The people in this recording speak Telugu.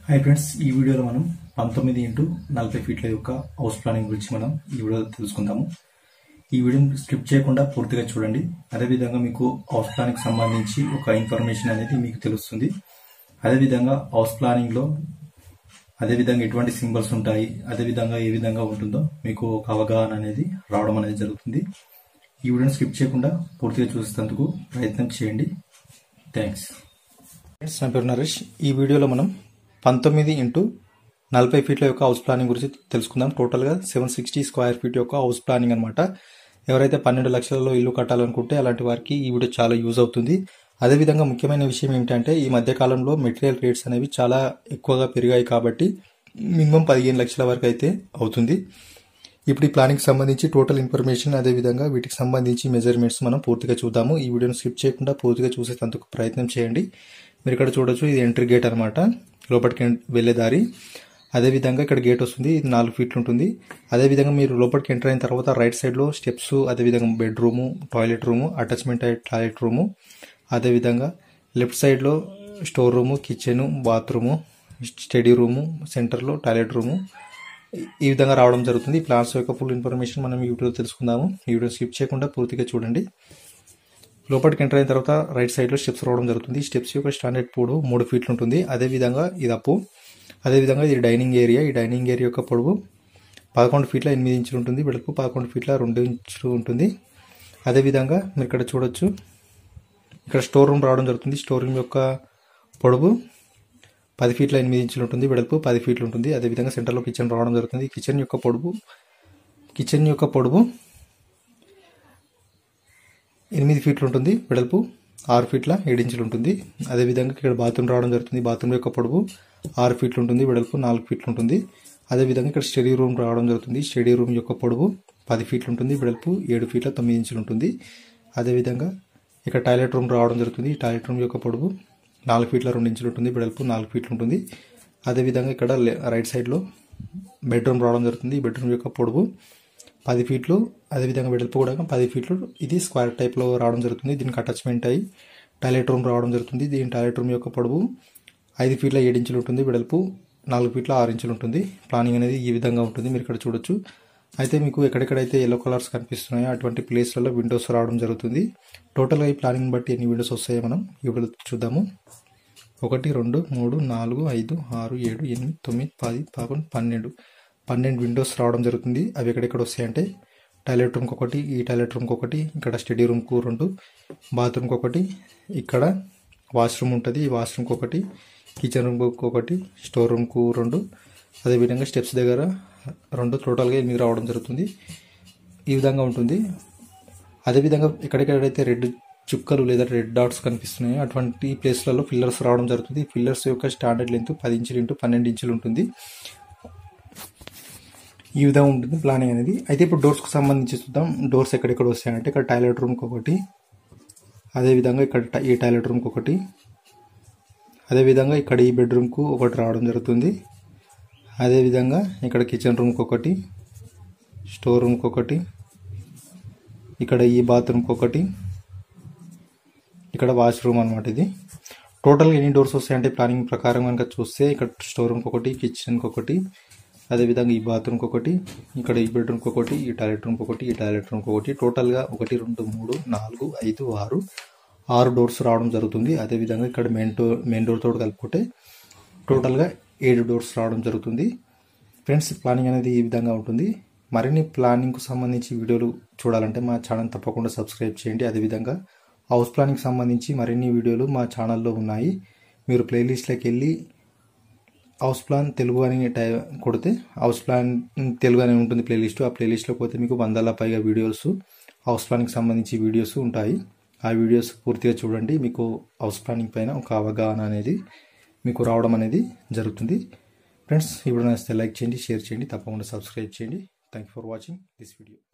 హాయ్ ఫ్రెండ్స్ ఈ వీడియోలో మనం పంతొమ్మిది ఇంటూ నలభై ఫీట్ల యొక్క హౌస్ ప్లానింగ్ గురించి మనం ఈ వీడియోలో తెలుసుకుందాము ఈ వీడియోని స్కిప్ చేయకుండా పూర్తిగా చూడండి అదేవిధంగా మీకు హౌస్ ప్లానింగ్ సంబంధించి ఒక ఇన్ఫర్మేషన్ అనేది మీకు తెలుస్తుంది అదేవిధంగా హౌస్ ప్లానింగ్లో అదేవిధంగా ఎటువంటి సింబల్స్ ఉంటాయి అదేవిధంగా ఏ విధంగా ఉంటుందో మీకు ఒక అవగాహన అనేది రావడం అనేది జరుగుతుంది ఈ వీడియోని స్కిప్ చేయకుండా పూర్తిగా చూసేందుకు ప్రయత్నం చేయండి థ్యాంక్స్ ఫ్రెండ్స్ నా పేరు నరేష్ ఈ వీడియోలో మనం పంతొమ్మిది ఇంటూ నలభై ఫీట్ల యొక్క హౌస్ ప్లానింగ్ గురించి తెలుసుకుందాం టోటల్గా సెవెన్ సిక్స్టీ స్క్వేర్ ఫీట్ యొక్క హౌస్ ప్లానింగ్ అనమాట ఎవరైతే పన్నెండు లక్షలలో ఇల్లు కట్టాలనుకుంటే అలాంటి వారికి ఈ వీడియో చాలా యూజ్ అవుతుంది అదేవిధంగా ముఖ్యమైన విషయం ఏమిటంటే ఈ మధ్య కాలంలో మెటీరియల్ రేట్స్ అనేవి చాలా ఎక్కువగా పెరిగాయి కాబట్టి మినిమం పదిహేను లక్షల వరకు అయితే అవుతుంది ఇప్పుడు ఈ ప్లానింగ్ సంబంధించి టోటల్ ఇన్ఫర్మేషన్ అదేవిధంగా వీటికి సంబంధించి మెజర్మెంట్స్ మనం పూర్తిగా చూద్దాము ఈ వీడియోని స్కిప్ చేయకుండా పూర్తిగా చూసేందుకు ప్రయత్నం చేయండి మీరు ఇక్కడ చూడొచ్చు ఇది ఎంట్రీ గేట్ అనమాట లోపలికి వెళ్ళే దారి అదేవిధంగా ఇక్కడ గేట్ వస్తుంది ఇది నాలుగు ఫీట్లు ఉంటుంది అదేవిధంగా మీరు లోపలికి ఎంటర్ అయిన తర్వాత రైట్ సైడ్లో స్టెప్స్ అదేవిధంగా bedroom toilet room attachment toilet room అదేవిధంగా లెఫ్ట్ సైడ్లో store room kitchen bathroom study room సెంటర్లో టాయిలెట్ రూము ఈ విధంగా రావడం జరుగుతుంది ప్లాన్స్ యొక్క ఫుల్ ఇన్ఫర్మేషన్ మనం ఈ వీడియోలో తెలుసుకుందాము ఈ వీడియో స్కిప్ చేయకుండా పూర్తిగా చూడండి లోపలికి ఎంటర్ అయిన తర్వాత రైట్ సైడ్లో స్టెప్స్ రావడం జరుగుతుంది స్టెప్స్ యొక్క స్టాండర్డ్ పొడవు మూడు ఫీట్లు ఉంటుంది అదేవిధంగా ఇది అప్పు అదేవిధంగా ఇది డైనింగ్ ఏరియా ఈ డైనింగ్ ఏరియా యొక్క పొడవు పదకొండు ఫీట్ల ఎనిమిది ఇంచులు ఉంటుంది వెడల్పు పదకొండు ఫీట్ల రెండు ఇంచులు ఉంటుంది అదేవిధంగా మీరు ఇక్కడ చూడొచ్చు ఇక్కడ స్టోర్ రూమ్ రావడం జరుగుతుంది స్టోర్ రూమ్ యొక్క పొడవు పది ఫీట్ల ఎనిమిది ఇంచులు ఉంటుంది వెడల్పు పది ఫీట్లు ఉంటుంది అదేవిధంగా సెంటర్లో కిచెన్ రావడం జరుగుతుంది కిచెన్ యొక్క పొడవు కిచెన్ యొక్క పొడవు ఎనిమిది ఫీట్లు ఉంటుంది వెడల్పు ఆరు ఫీట్ల ఏడు ఇంచులు ఉంటుంది అదేవిధంగా ఇక్కడ బాత్రూమ్ రావడం జరుగుతుంది బాత్రూమ్ యొక్క పొడవు ఆరు ఫీట్లు ఉంటుంది వెడల్పు నాలుగు ఫీట్లు ఉంటుంది అదేవిధంగా ఇక్కడ స్టడీ రూమ్ రావడం జరుగుతుంది స్టడీ రూమ్ యొక్క పొడవు పది ఫీట్లు ఉంటుంది వెడల్పు ఏడు ఫీట్ల తొమ్మిది ఇంచులు ఉంటుంది అదేవిధంగా ఇక్కడ టాయిలెట్ రూమ్ రావడం జరుగుతుంది ఈ టాయిలెట్ రూమ్ యొక్క పొడవు నాలుగు ఫీట్ల రెండు ఇంచులు ఉంటుంది వెడల్పు నాలుగు ఫీట్లు ఉంటుంది అదేవిధంగా ఇక్కడ రైట్ సైడ్లో బెడ్రూమ్ రావడం జరుగుతుంది ఈ బెడ్రూమ్ యొక్క పొడవు పది ఫీట్లు అదేవిధంగా వెడల్పు కూడా పది ఫీట్లు ఇది స్క్వేర్ టైప్లో రావడం జరుగుతుంది దీనికి అటాచ్మెంట్ అయ్యి టాయిలెట్ రూమ్ రావడం జరుగుతుంది దీని టాయిలెట్ రూమ్ యొక్క పొడవు ఐదు ఫీట్ల ఏడు ఇంచులు ఉంటుంది వెడల్పు నాలుగు ఫీట్ల ఆరు ఇంచులు ఉంటుంది ప్లానింగ్ అనేది ఈ విధంగా ఉంటుంది మీరు ఇక్కడ చూడొచ్చు అయితే మీకు ఎక్కడెక్కడైతే ఎల్లో కలర్స్ కనిపిస్తున్నాయో అటువంటి ప్లేస్లలో విండోస్ రావడం జరుగుతుంది టోటల్గా ఈ ప్లానింగ్ బట్టి ఎన్ని విండోస్ వస్తాయో మనం ఇప్పుడు చూద్దాము ఒకటి రెండు మూడు నాలుగు ఐదు ఆరు ఏడు ఎనిమిది తొమ్మిది పది పదకొండు పన్నెండు పన్నెండు విండోస్ రావడం జరుగుతుంది అవి ఎక్కడెక్కడ వస్తాయంటే టాయిలెట్ రూమ్కి ఒకటి ఈ టాయిలెట్ రూమ్కి ఒకటి ఇక్కడ స్టడీ రూమ్కు రెండు బాత్రూమ్కి ఒకటి ఇక్కడ వాష్రూమ్ ఉంటుంది ఈ వాష్రూమ్కి ఒకటి కిచెన్ రూమ్కి ఒకటి స్టోర్ రూమ్కు రెండు అదేవిధంగా స్టెప్స్ దగ్గర రెండు టోటల్గా ఎనిమిది రావడం జరుగుతుంది ఈ విధంగా ఉంటుంది అదేవిధంగా ఎక్కడెక్కడైతే రెడ్ చుక్కలు లేదా రెడ్ డాట్స్ కనిపిస్తున్నాయో అటువంటి ప్లేస్లలో ఫిల్లర్స్ రావడం జరుగుతుంది ఫిల్లర్స్ యొక్క స్టాండర్డ్ లెంత్ పది ఇంచులు ఇంటూ పన్నెండు ఇంచులు ఉంటుంది ఈ విధంగా ఉంటుంది ప్లానింగ్ అనేది అయితే ఇప్పుడు డోర్స్కి సంబంధించి చూద్దాం డోర్స్ ఎక్కడెక్కడ వస్తాయంటే ఇక్కడ టాయిలెట్ రూమ్కి ఒకటి అదేవిధంగా ఇక్కడ ఈ టాయిలెట్ రూమ్కి ఒకటి అదేవిధంగా ఇక్కడ ఈ బెడ్రూమ్కు ఒకటి రావడం జరుగుతుంది అదేవిధంగా ఇక్కడ కిచెన్ రూమ్కి ఒకటి స్టోర్ రూమ్కి ఒకటి ఇక్కడ ఈ బాత్రూమ్కి ఒకటి ఇక్కడ వాష్రూమ్ అనమాట ఇది టోటల్గా ఎన్ని డోర్స్ వస్తాయంటే ప్లానింగ్ ప్రకారం కనుక చూస్తే ఇక్కడ స్టోర్ రూమ్కి ఒకటి కిచెన్కి ఒకటి అదేవిధంగా ఈ బాత్రూమ్కి ఒకటి ఇక్కడ ఈ బెడ్రూమ్కి ఒకటి ఈ టాయిలెట్ రూమ్కి ఒకటి ఈ టాయిలెట్ రూమ్కి ఒకటి టోటల్గా ఒకటి రెండు మూడు నాలుగు ఐదు ఆరు ఆరు డోర్స్ రావడం జరుగుతుంది అదేవిధంగా ఇక్కడ మెయిన్ డోర్ మెయిన్ డోర్ తోటి కలుపుకుంటే టోటల్గా ఏడు డోర్స్ రావడం జరుగుతుంది ఫ్రెండ్స్ ప్లానింగ్ అనేది ఈ విధంగా ఉంటుంది మరిన్ని ప్లానింగ్కు సంబంధించి వీడియోలు చూడాలంటే మా ఛానల్ తప్పకుండా సబ్స్క్రైబ్ చేయండి అదేవిధంగా హౌస్ ప్లానింగ్ సంబంధించి మరిన్ని వీడియోలు మా ఛానల్లో ఉన్నాయి మీరు ప్లేలిస్ట్లోకి వెళ్ళి హౌస్ ప్లాన్ తెలుగు అని టై కొడితే హౌస్ ప్లాన్ తెలుగు అని ఉంటుంది ప్లేలిస్ట్ ఆ ప్లేలిస్ట్లో పోతే మీకు వందల పైగా వీడియోస్ హౌస్ ప్లాన్కి సంబంధించి వీడియోస్ ఉంటాయి ఆ వీడియోస్ పూర్తిగా చూడండి మీకు హౌస్ ప్లానింగ్ పైన ఒక అవగాహన అనేది మీకు రావడం అనేది జరుగుతుంది ఫ్రెండ్స్ ఇప్పుడు నచ్చితే లైక్ చేయండి షేర్ చేయండి తప్పకుండా సబ్స్క్రైబ్ చేయండి thank you for watching this video